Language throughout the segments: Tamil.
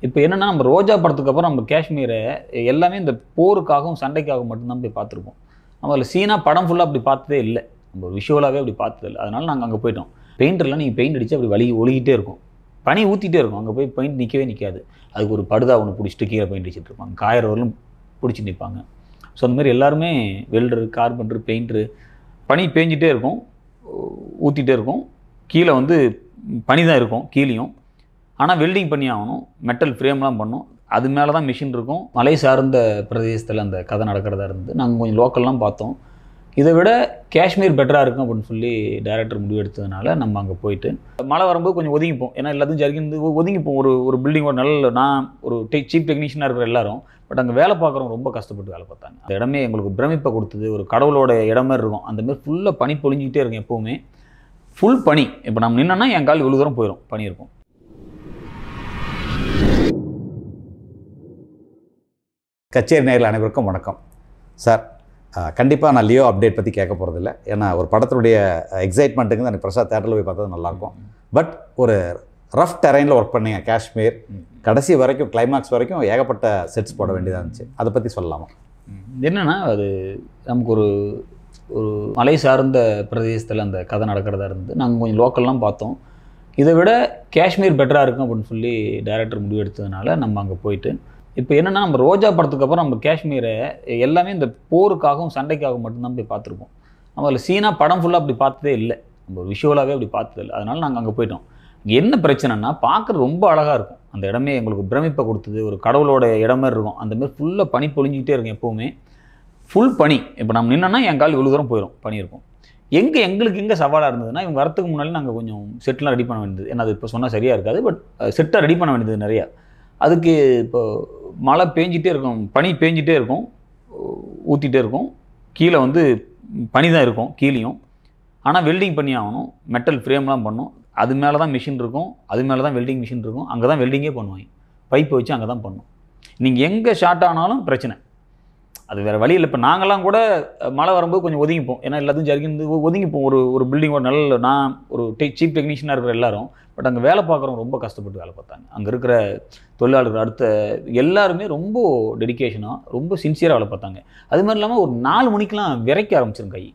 இப்போ என்னன்னா நம்ம ரோஜா படத்துக்கு அப்புறம் நம்ம காஷ்மீரை எல்லாமே இந்த போருக்காகவும் சண்டைக்காகவும் மட்டும்தான் போய் பார்த்துருப்போம் நம்ம அதில் சீனா படம் ஃபுல்லாக அப்படி பார்த்ததே இல்லை நம்ம ஒரு விஷுவலாகவே அப்படி பார்த்தது இல்லை அதனால நாங்கள் அங்கே போயிட்டோம் பெயிண்டர்லாம் நீங்கள் பெயிண்ட் அடித்து அப்படி வலி ஒழுகிட்டே இருக்கும் பனி ஊற்றிட்டே இருக்கும் அங்கே போய் பெயிண்ட் நிற்கவே நிற்காது அதுக்கு ஒரு படுதா ஒன்று பிடிச்சிட்டு கீழே பெயிண்ட் அடிச்சிட்டு இருப்பாங்க காயறவர்களும் பிடிச்சி நிற்பாங்க ஸோ அந்த மாதிரி எல்லாருமே வெல்டர் கார்பெண்டர் பெயிண்டரு பனி பேஞ்சிட்டே இருக்கும் ஊற்றிட்டே இருக்கும் கீழே வந்து பனி தான் இருக்கும் கீழேயும் ஆனால் வெல்டிங் பண்ணி ஆகணும் மெட்டல் ஃப்ரேம்லாம் பண்ணும் அது மேலே தான் மிஷின் இருக்கும் மலை சார்ந்த பிரதேசத்தில் அந்த கதை நடக்கிறதா இருந்து நாங்கள் கொஞ்சம் லோக்கல்லாம் பார்த்தோம் இதை விட காஷ்மீர் பெட்டராக இருக்கும் அப்படின்னு சொல்லி டைரக்டர் முடிவு எடுத்ததுனால நம்ம அங்கே போயிட்டு மழை வரும்போது கொஞ்சம் ஒதுங்கிப்போம் ஏன்னா எல்லாத்தையும் ஜரிக்கிந்து ஒதுங்கிப்போம் ஒரு ஒரு பில்டிங் ஒரு நல்ல நான் ஒரு டெக் சீப் டெக்னீஷியனாக இருக்கிற எல்லாரும் பட் அங்கே வேலை பார்க்குறவங்க ரொம்ப கஷ்டப்பட்டு வேலை பார்த்தாங்க அந்த இடமே எங்களுக்கு பிரமிப்பை கொடுத்தது ஒரு கடவுளோட இடம் மாதிரி இருக்கும் அந்த மாதிரி ஃபுல்லாக பனி பொழிஞ்சிக்கிட்டே இருக்கும் எப்போவுமே ஃபுல் பனி இப்போ நம்ம நின்னோன்னா என் கால் இவ்வளோ தூரம் போயிடும் பனி இருக்கும் கச்சேரி நேரில் அனைவருக்கும் வணக்கம் சார் கண்டிப்பாக நான் லியோ அப்டேட் பற்றி கேட்க போகிறதில்ல ஏன்னா ஒரு படத்துடைய எக்ஸைட்மெண்ட்டுக்கு தான் எனக்கு பிரசாத் தேட்டரில் போய் பார்த்தது நல்லாயிருக்கும் பட் ஒரு ரஃப் டெரைனில் ஒர்க் பண்ணீங்க காஷ்மீர் கடைசி வரைக்கும் கிளைமாக்ஸ் வரைக்கும் ஏகப்பட்ட செட்ஸ் போட வேண்டியதாக இருந்துச்சு அதை பற்றி சொல்லலாமா என்னன்னா அது நமக்கு ஒரு ஒரு மலை சார்ந்த பிரதேசத்தில் அந்த கதை நடக்கிறதா இருந்து நாங்கள் கொஞ்சம் லோக்கல்லாம் பார்த்தோம் இதை விட காஷ்மீர் பெட்டராக இருக்கும் அப்படின்னு சொல்லி டைரக்டர் முடிவு எடுத்ததுனால நம்ம அங்கே போயிட்டு இப்போ என்னன்னா நம்ம ரோஜா படத்துக்கு அப்புறம் நம்ம காஷ்மீரை எல்லாமே இந்த போருக்காகவும் சண்டைக்காகவும் மட்டும்தான் போய் பார்த்துருப்போம் நம்ம அதில் சீனா படம் ஃபுல்லாக அப்படி பார்த்ததே இல்லை நம்ம ஒரு விஷுவலாகவே அப்படி பார்த்தது இல்லை அதனால நாங்கள் அங்கே போயிட்டோம் இங்கே என்ன பிரச்சனைனா பார்க்குறது ரொம்ப அழகாக இருக்கும் அந்த இடமே எங்களுக்கு பிரமிப்பை கொடுத்தது ஒரு கடவுளோட இடம் மாதிரி இருக்கும் அந்த மாதிரி ஃபுல்லாக பனி பொழிஞ்சிக்கிட்டே இருக்கும் எப்போவுமே ஃபுல் பனி இப்போ நம்ம நின்னோன்னா என் கால் இவ்வளோ தூரம் போயிடும் பனி இருக்கும் எங்கே எங்களுக்கு எங்கே சவாலாக இருந்ததுன்னா இவங்க வரத்துக்கு முன்னாடி நாங்கள் கொஞ்சம் செட்லாம் ரெடி பண்ண வேண்டியது ஏன்னா அது இப்போ சொன்னால் சரியாக இருக்காது பட் செட்டை ரெடி பண்ண வேண்டியது நிறையா அதுக்கு இப்போ மழை பேஞ்சிட்டே இருக்கும் பனி பேஞ்சிட்டே இருக்கும் ஊற்றிட்டே இருக்கும் கீழே வந்து பனி தான் இருக்கும் கீழேயும் ஆனால் வெல்டிங் பண்ணி ஆகணும் மெட்டல் ஃப்ரேம்லாம் பண்ணும் அது மேலே தான் மிஷின் இருக்கும் அது மேலே தான் வெல்டிங் மிஷின் இருக்கும் அங்கே தான் வெல்டிங்கே பண்ணுவாங்க பைப்பை வச்சு அங்கே தான் பண்ணும் நீங்கள் எங்கே ஷார்ட் ஆனாலும் பிரச்சனை அது வேறு வழி இல்லை இப்போ நாங்கள்லாம் கூட அஹ், மழை வரும்போது கொஞ்சம் ஒதுங்கிப்போம் ஏன்னா எல்லாத்தையும் ஜரிக்கிந்து ஒதுங்கிப்போம் ஒரு ஒரு பில்டிங் ஒரு நல்ல நான் ஒரு டெக் சீப் டெக்னீஷியனாக இருக்கிற எல்லாரும் பட் அங்கே வேலை பார்க்குறவங்க ரொம்ப கஷ்டப்பட்டு வேலை பார்த்தாங்க அங்கே இருக்கிற தொழிலாளர்கள் அடுத்த எல்லாருமே ரொம்ப டெடிகேஷனாக ரொம்ப சின்சியராக வேலை பார்த்தாங்க அது மாதிரி இல்லாமல் ஒரு நாலு மணிக்கெலாம் விரைக்க ஆரம்பிச்சிரும் கை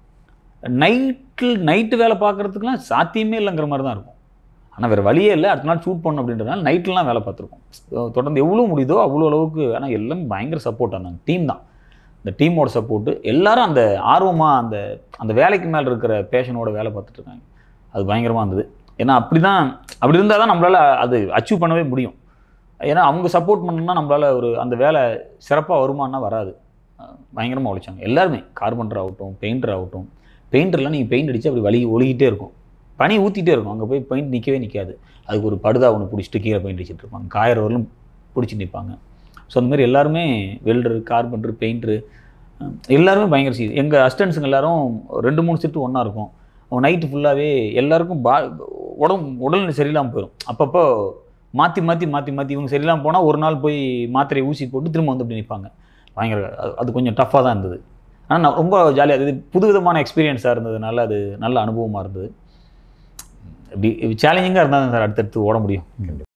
நைட்டில் நைட்டு வேலை பார்க்குறதுக்குலாம் சாத்தியமே இல்லைங்கிற மாதிரி தான் இருக்கும் ஆனால் வேறு வழியே இல்லை அடுத்த நாள் ஷூட் பண்ணணும் அப்படின்றதுனால நைட்லாம் வேலை பார்த்துருக்கோம் அஹ் தொடர்ந்து எவ்வளோ முடியுதோ அவ்வளோ அளவுக்கு ஆனால் எல்லாமே பயங்கர சப்போர்ட் இருந்தாங்க டீம் தான் இந்த டீமோட சப்போர்ட்டு எல்லாரும் அந்த ஆர்வமாக அந்த அந்த வேலைக்கு மேலே இருக்கிற பேஷனோட வேலை பார்த்துட்டு இருக்காங்க அது பயங்கரமாக இருந்தது ஏன்னா அப்படி தான் அப்படி இருந்தால் தான் நம்மளால் அது அச்சீவ் பண்ணவே முடியும் ஏன்னா அவங்க சப்போர்ட் பண்ணணும்னா நம்மளால் ஒரு அந்த வேலை சிறப்பாக வருமானா வராது பயங்கரமாக உழைச்சாங்க எல்லாருமே கார்பெண்டர் ஆகட்டும் பெயிண்டர் ஆகட்டும் பெயிண்டர்லாம் நீங்கள் பெயிண்ட் அடித்து அப்படி வலி ஒழுகிட்டே இருக்கும் பனி ஊற்றிட்டே இருக்கும் அங்கே போய் பெயிண்ட் நிற்கவே நிற்காது அதுக்கு ஒரு படுதா ஒன்று பிடிச்சிட்டு கீழே பெயிண்ட் அடிச்சிட்டு இருப்பாங்க காயறவர்களும் பிடிச்சி நிற்பாங்க ஸோ அந்த மாதிரி எல்லாருமே வெல்டர் கார்பெண்டர் பெயிண்டரு எல்லாருமே பயங்கர சீ எங்கள் அசிஸ்டன்ஸுங்க எல்லாரும் ரெண்டு மூணு செட்டு ஒன்றா இருக்கும் அவங்க நைட்டு ஃபுல்லாகவே எல்லாருக்கும் பா உடம்பு உடல்நிலை சரியில்லாமல் போயிடும் அப்பப்போ மாற்றி மாற்றி மாற்றி மாற்றி இவங்க சரியில்லாமல் போனால் ஒரு நாள் போய் மாத்திரை ஊசி போட்டு திரும்ப வந்து அப்படி நிற்பாங்க பயங்கர அது- அது கொஞ்சம் டஃப்பாக தான் இருந்தது ஆனால் நான் ரொம்ப ஜாலியாக இது புதுவிதமான எக்ஸ்பீரியன்ஸாக இருந்ததுனால அது நல்ல அனுபவமாக இருந்தது இப்படி சேலஞ்சிங்காக இருந்தால் தான் சார் அடுத்தடுத்து ஓட முடியும்